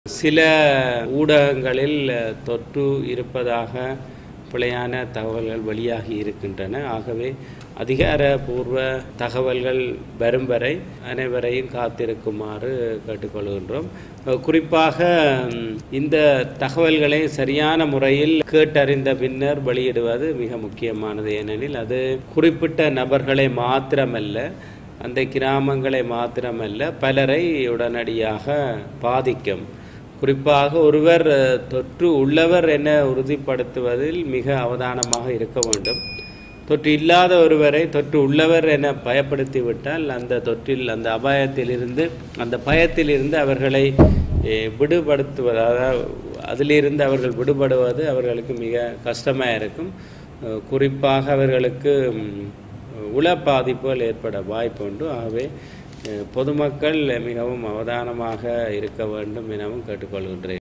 சில ஊடகங்களில் தொற்று இருப்பதாக பிழையான தகவல்கள் வெளியாகி இருக்கின்றன ஆகவே அதிகாரபூர்வ தகவல்கள் வரும் வரை அனைவரையும் காத்திருக்குமாறு கேட்டுக்கொள்கின்றோம் குறிப்பாக ம், இந்த தகவல்களை சரியான முறையில் கேட்டறிந்த பின்னர் வெளியிடுவது மிக முக்கியமானது ஏனெனில் அது குறிப்பிட்ட நபர்களை மாத்திரமல்ல அந்த கிராமங்களை மாத்திரமல்ல பலரை உடனடியாக பாதிக்கும் குறிப்பாக ஒருவர் அஹ், தொற்று உள்ளவர் என உறுதிப்படுத்துவதில் மிக அவதானமாக இருக்க வேண்டும் தொற்று இல்லாத ஒருவரை தொற்று உள்ளவர் என பயப்படுத்தி விட்டால் அந்த தொற்றில் அந்த அபாயத்திலிருந்து அந்த பயத்திலிருந்து அவர்களை அஹ், விடுபடுத்துவது அதாவது அதிலிருந்து அவர்கள் விடுபடுவது அவர்களுக்கு மிக கஷ்டமாக இருக்கும் அஹ், குறிப்பாக அவர்களுக்கு ம், உள பாதிப்புகள் ஏற்பட வாய்ப்பு உண்டு ஆகவே அஹ், பொதுமக்கள் மிகவும் அவதானமாக இருக்க வேண்டும் எனவும் கேட்டுக்கொள்கின்றேன்